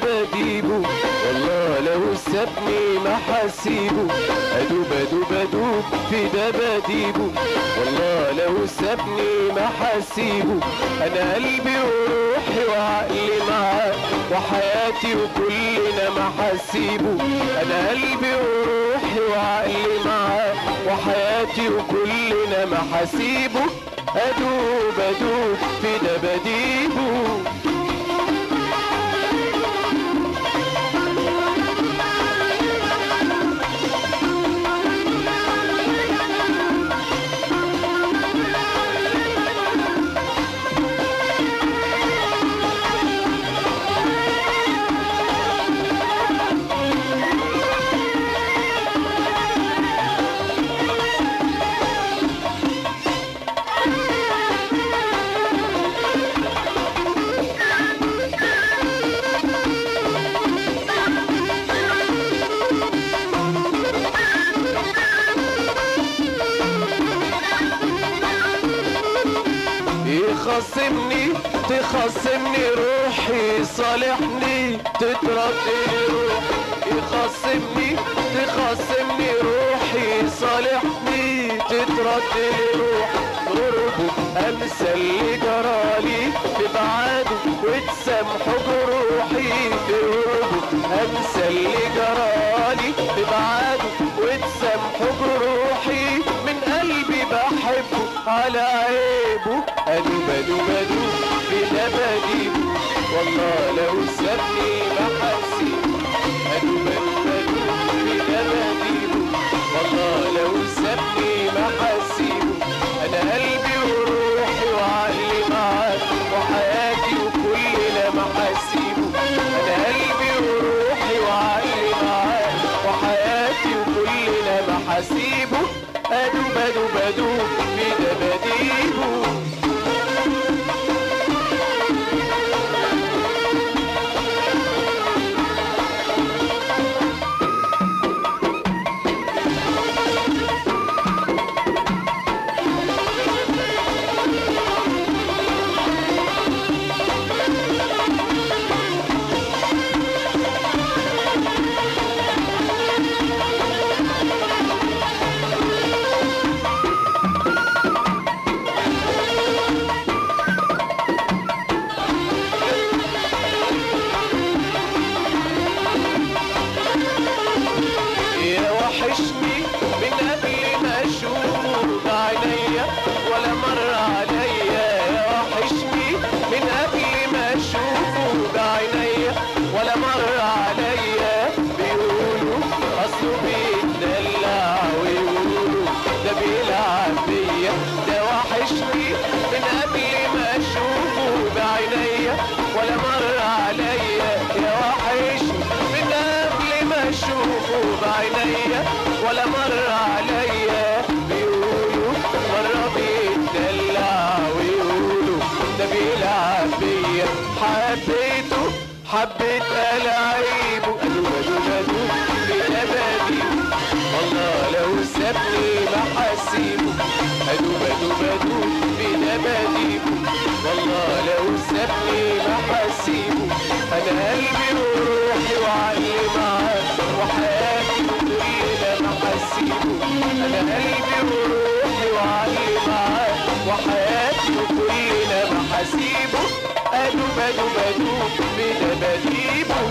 دباديبه والله لو سابني ما حسيبه ادوب ادوب ادوب في دباديبه والله لو سابني ما حسيبه انا قلبي وروحي وعقلي معاه وحياتي وكلنا ما حسيبه انا قلبي وروحي وعقلي معاه وحياتي وكلنا ما حسيبه ادوب ادوب في دباديبه يخصمني تخصمني روحي صالحني تترد روحي يخصمني تخصمني روحي صالحني تترد روحي قربه امثل اللي جرالي تبعده وتسامحه جروحي في قربه امثل اللي جرالي تبعده وتسامحه جروحي من قلبي بحبه على عيبه ادوب ادوب ادوب في دباديبه والله لو سابني ما حسيبه ادوب ادوب ادوب في دباديبه والله لو سابني ما حسيبه انا قلبي وروحي وعقلي معاه وحياتي وكلنا ما حسيبه انا قلبي وروحي وعقلي معاه وحياتي وكلنا ما حسيبه ادوب ادوب ادوب في دباديبه يا وحشني من قبل ما اشوفه بعينيا ولا مر عليا يا وحشني من قبل ما اشوفه بعينيا ولا مر عليا بيقولوا اصله بيتدلع ويقولوا ده بيلعب بيا ده وحشني من قبل ما اشوفه بعينيا ولا مر عليا يا وحشني من قبل ما اشوفه بعينيا ولا مر عليا بيقولوا مرة بيتدلع ويقولوا ده بيلعب بيا حبيته حبيت ألعيبه أدوب أدوب أدوب بنباديبه والله لو سابني ما حسيبه أدوب أدوب أدوب بنباديبه والله لو سابني ما حسيبه أنا قلبي وروحي وعقلي معاه وحياتي وكلنا ما حسيبه أنا قلبي وروحي وعقلي معاه وحياتي وكلنا ما حسيبه أدوب أدوب أدوب بنباديبه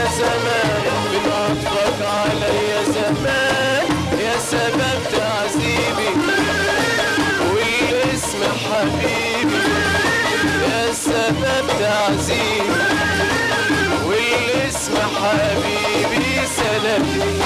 زمان من عطفك عليا زمان يا سبب تعذيبي والاسم حبيبي يا سبب تعذيبي والاسم حبيبي سلامي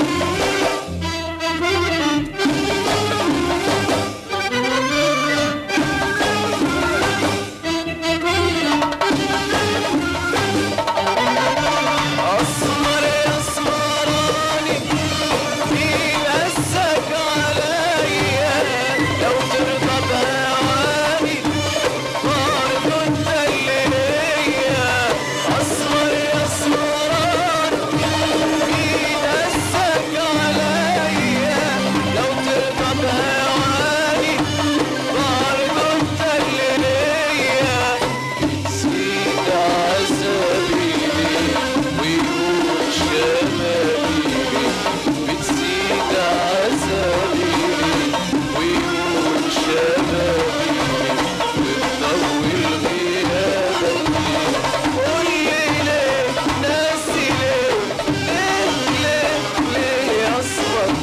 أسمر يا اسمراني في مسك عليا لو ترضى بهواني برضه انت اللي ليا أسمر يا اسمراني في مسك عليا لو ترضى بهواني برضه انت اللي ليا سيد عذابي ويقول شمالي بتزيد عذابي ويقول شمالي بتطول غيابك قول لي ليه ناسي ليه ليه ليه ليه اصبر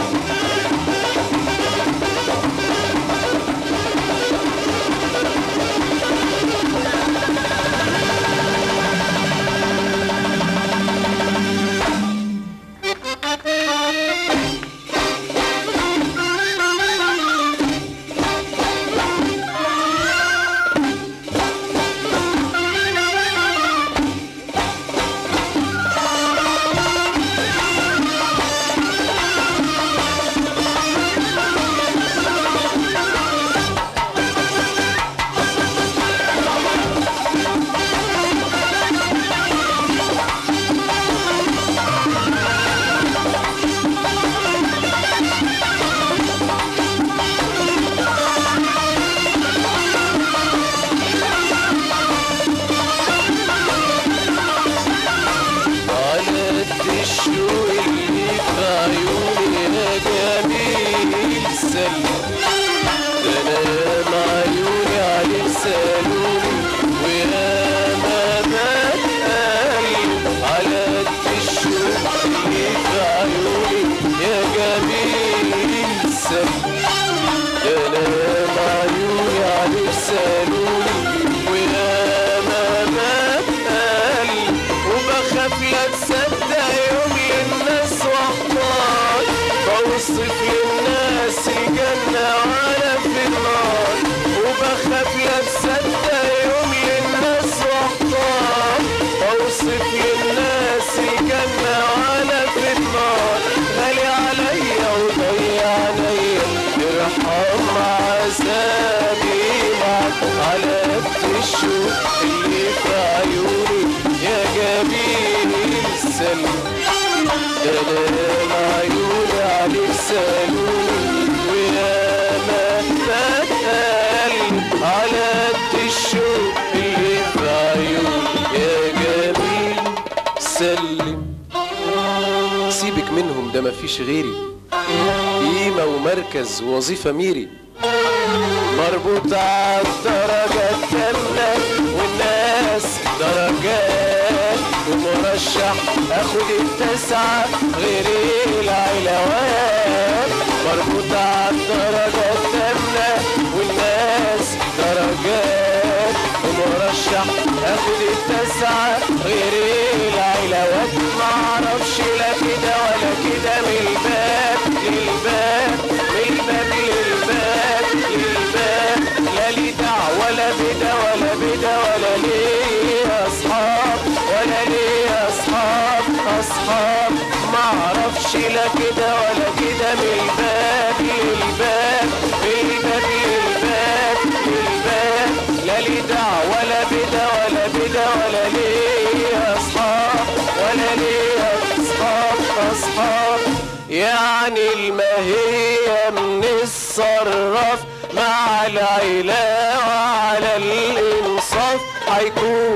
على قد الشوق اللي في عيوني يا جميل سلم ده انا ياما عيوني عليك سالوني وياما بتقلب على قد الشوق اللي في عيوني يا جميل سلم ده انا ياما عيوني عليك سالوني وياما بتقلب وبخاف لا تصدق يوم للناس واحباط بوصف للناس الجنة وانا في النار وبخاف لا تصدق يوم للناس واحباط بوصف للناس الجنة وانا في النار غالي عليا وضيع عليا ارحم عذابي معك على قد الشوق اللي في عيوني يا جميل سلم ده انا عيوني عليك سالوني وياما بتقل على قد الشوق اللي في عيوني يا جميل سلم سيبك منهم ده مفيش غيري قيمة ومركز ووظيفة ميري مربوط عالدرجة التامنة والناس درجات ومرشح اخد التسعة غير العلاوات مربوط عالدرجة التامنة والناس درجات ومرشح اخد التسعة غير العلاوات معرفش لا كده ولا كده من الباب للباب من الباب للباب للباب لا لي دعوة ولا بدا ولا بدا ولا ليه اصحاب ولا ليه اصحاب اصحاب معرفش لا كده ولا كده من الباب للباب من الباب للباب للباب لا لي دعوة ولا بدا ولا بدا ولا ليه اصحاب ولا ليه اصحاب اصحاب يعني الماهية من الصراف مع العيلة وعلى الانصاف هيكون